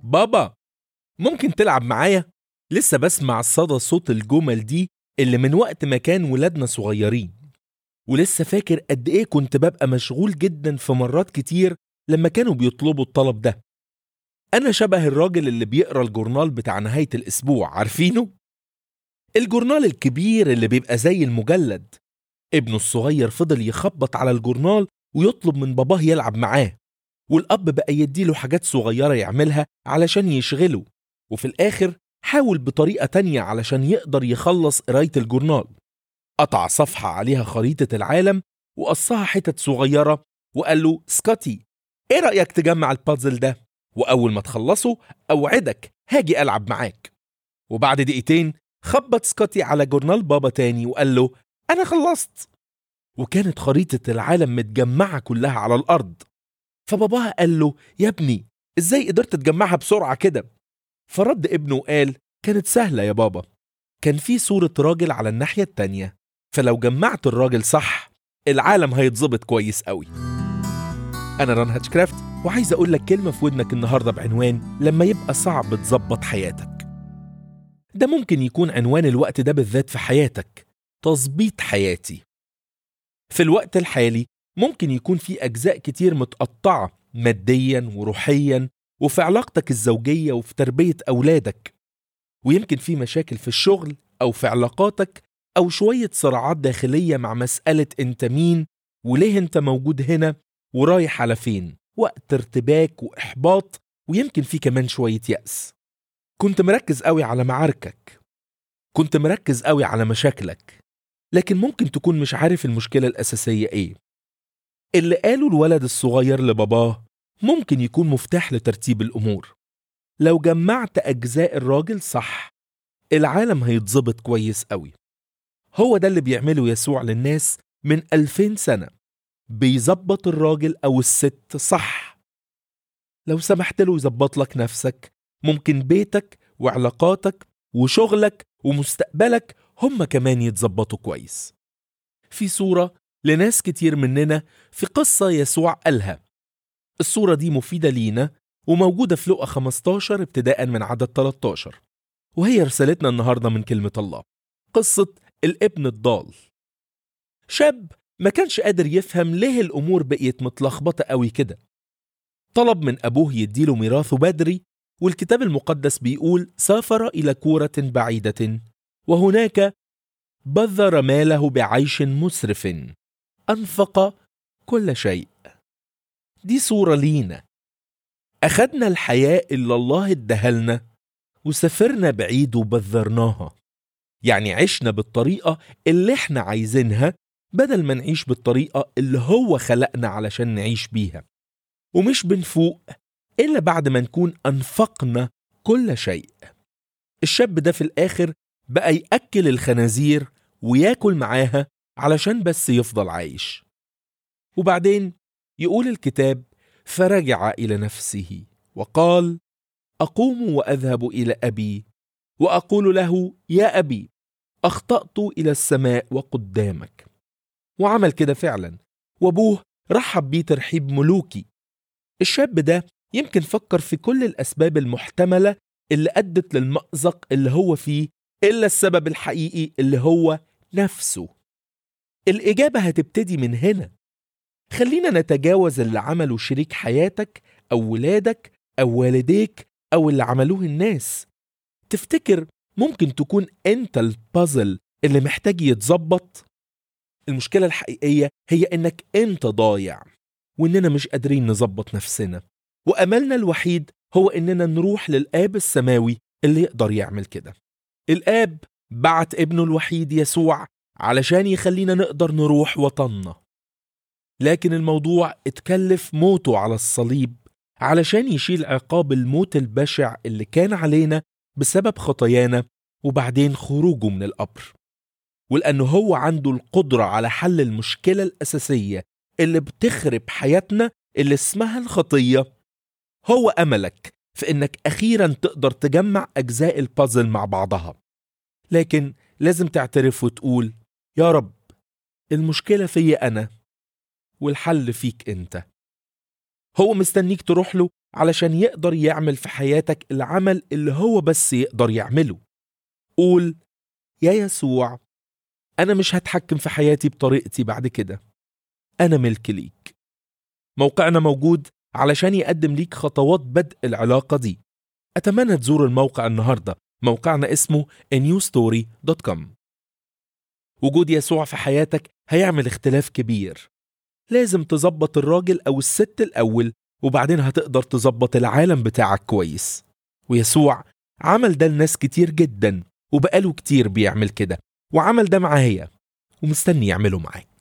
بابا ممكن تلعب معايا لسه بسمع صدى صوت الجمل دي اللي من وقت ما كان ولادنا صغيرين ولسه فاكر قد ايه كنت ببقى مشغول جدا في مرات كتير لما كانوا بيطلبوا الطلب ده انا شبه الراجل اللي بيقرا الجورنال بتاع نهايه الاسبوع عارفينه الجورنال الكبير اللي بيبقى زي المجلد ابنه الصغير فضل يخبط على الجورنال ويطلب من باباه يلعب معاه والأب بقى يديله حاجات صغيرة يعملها علشان يشغله وفي الآخر حاول بطريقة تانية علشان يقدر يخلص قراية الجورنال قطع صفحة عليها خريطة العالم وقصها حتت صغيرة وقال له سكوتي ايه رأيك تجمع البازل ده وأول ما تخلصه أوعدك هاجي ألعب معاك وبعد دقيقتين خبط سكوتي على جورنال بابا تاني وقال له أنا خلصت وكانت خريطة العالم متجمعة كلها على الأرض فباباها قال له يا ابني ازاي قدرت تجمعها بسرعة كده فرد ابنه وقال كانت سهلة يا بابا كان في صورة راجل على الناحية التانية فلو جمعت الراجل صح العالم هيتظبط كويس قوي أنا ران هاتشكرافت وعايز أقول لك كلمة في ودنك النهاردة بعنوان لما يبقى صعب تظبط حياتك ده ممكن يكون عنوان الوقت ده بالذات في حياتك تظبيط حياتي في الوقت الحالي ممكن يكون في أجزاء كتير متقطعة ماديا وروحيا وفي علاقتك الزوجية وفي تربية أولادك ويمكن في مشاكل في الشغل أو في علاقاتك أو شوية صراعات داخلية مع مسألة أنت مين وليه أنت موجود هنا ورايح على فين وقت ارتباك وإحباط ويمكن في كمان شوية يأس كنت مركز قوي على معاركك كنت مركز قوي على مشاكلك لكن ممكن تكون مش عارف المشكلة الأساسية إيه اللي قاله الولد الصغير لباباه ممكن يكون مفتاح لترتيب الأمور لو جمعت أجزاء الراجل صح العالم هيتظبط كويس قوي هو ده اللي بيعمله يسوع للناس من ألفين سنة بيظبط الراجل أو الست صح لو سمحت له يظبط لك نفسك ممكن بيتك وعلاقاتك وشغلك ومستقبلك هم كمان يتظبطوا كويس في صورة لناس كتير مننا في قصة يسوع قالها الصورة دي مفيدة لينا وموجودة في لقا 15 ابتداء من عدد 13 وهي رسالتنا النهاردة من كلمة الله قصة الابن الضال شاب ما كانش قادر يفهم ليه الأمور بقيت متلخبطة قوي كده طلب من أبوه يديله ميراثه بدري والكتاب المقدس بيقول سافر إلى كورة بعيدة وهناك بذر ماله بعيش مسرف أنفق كل شيء دي صورة لينا أخدنا الحياة اللي الله ادهلنا وسافرنا بعيد وبذرناها يعني عشنا بالطريقة اللي احنا عايزينها بدل ما نعيش بالطريقة اللي هو خلقنا علشان نعيش بيها ومش بنفوق إلا بعد ما نكون أنفقنا كل شيء الشاب ده في الآخر بقى يأكل الخنازير وياكل معاها علشان بس يفضل عايش وبعدين يقول الكتاب فرجع إلى نفسه وقال أقوم وأذهب إلى أبي وأقول له يا أبي أخطأت إلى السماء وقدامك وعمل كده فعلا وأبوه رحب بيه ترحيب ملوكي الشاب ده يمكن فكر في كل الأسباب المحتملة اللي أدت للمأزق اللي هو فيه إلا السبب الحقيقي اللي هو نفسه الإجابة هتبتدي من هنا خلينا نتجاوز اللي عمله شريك حياتك أو ولادك أو والديك أو اللي عملوه الناس تفتكر ممكن تكون أنت البازل اللي محتاج يتظبط المشكلة الحقيقية هي إنك أنت ضايع وإننا مش قادرين نظبط نفسنا وأملنا الوحيد هو إننا نروح للآب السماوي اللي يقدر يعمل كده الآب بعت ابنه الوحيد يسوع علشان يخلينا نقدر نروح وطننا لكن الموضوع اتكلف موته على الصليب علشان يشيل عقاب الموت البشع اللي كان علينا بسبب خطايانا وبعدين خروجه من القبر ولأنه هو عنده القدرة على حل المشكلة الأساسية اللي بتخرب حياتنا اللي اسمها الخطية هو أملك في إنك أخيرا تقدر تجمع أجزاء البازل مع بعضها لكن لازم تعترف وتقول يا رب المشكلة فيا أنا والحل فيك أنت هو مستنيك تروح له علشان يقدر يعمل في حياتك العمل اللي هو بس يقدر يعمله قول يا يسوع أنا مش هتحكم في حياتي بطريقتي بعد كده أنا ملك ليك موقعنا موجود علشان يقدم ليك خطوات بدء العلاقة دي أتمنى تزور الموقع النهاردة موقعنا اسمه newstory.com وجود يسوع في حياتك هيعمل اختلاف كبير لازم تظبط الراجل أو الست الأول وبعدين هتقدر تظبط العالم بتاعك كويس ويسوع عمل ده لناس كتير جدا وبقاله كتير بيعمل كده وعمل ده معايا ومستني يعمله معاك